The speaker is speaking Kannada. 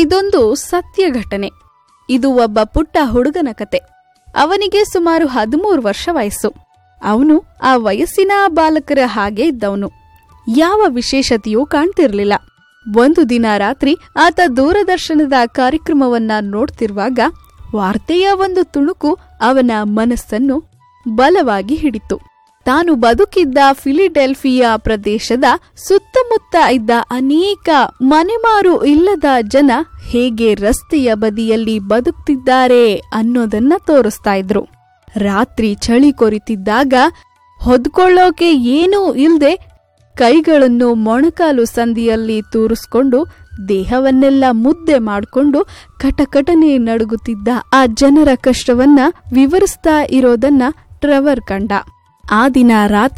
ಇದೊಂದು ಸತ್ಯ ಘಟನೆ ಇದು ಒಬ್ಬ ಪುಟ್ಟ ಹುಡುಗನ ಕತೆ ಅವನಿಗೆ ಸುಮಾರು ಹದಿಮೂರು ವರ್ಷ ವಯಸ್ಸು ಅವನು ಆ ವಯಸ್ಸಿನ ಬಾಲಕರ ಹಾಗೆ ಇದ್ದವನು ಯಾವ ವಿಶೇಷತೆಯೂ ಕಾಣ್ತಿರ್ಲಿಲ್ಲ ಒಂದು ದಿನ ರಾತ್ರಿ ಆತ ದೂರದರ್ಶನದ ಕಾರ್ಯಕ್ರಮವನ್ನ ನೋಡ್ತಿರುವಾಗ ವಾರ್ತೆಯ ಒಂದು ತುಣುಕು ಅವನ ಮನಸ್ಸನ್ನು ಬಲವಾಗಿ ಹಿಡಿತು ತಾನು ಬದುಕಿದ್ದ ಫಿಲಿಡೆಲ್ಫಿಯಾ ಪ್ರದೇಶದ ಸುತ್ತಮುತ್ತ ಇದ್ದ ಅನೇಕ ಮನೆಮಾರು ಇಲ್ಲದ ಜನ ಹೇಗೆ ರಸ್ತೆಯ ಬದಿಯಲ್ಲಿ ಬದುಕ್ತಿದ್ದಾರೆ ಅನ್ನೋದನ್ನ ತೋರಿಸ್ತಾ ಇದ್ರು ರಾತ್ರಿ ಚಳಿ ಕೊರಿತಿದ್ದಾಗ ಹೊದ್ಕೊಳ್ಳೋಕೆ ಏನೂ ಇಲ್ದೆ ಕೈಗಳನ್ನು ಮೊಣಕಾಲು ಸಂದಿಯಲ್ಲಿ ತೂರಿಸ್ಕೊಂಡು ದೇಹವನ್ನೆಲ್ಲ ಮುದ್ದೆ ಮಾಡಿಕೊಂಡು ಕಟಕಟನೆ ನಡುಗುತ್ತಿದ್ದ ಆ ಜನರ ಕಷ್ಟವನ್ನ ವಿವರಿಸ್ತಾ ಇರೋದನ್ನ ಟ್ರೆವರ್ ಕಂಡ ಆ ದಿನ ರಾತ್ರಿ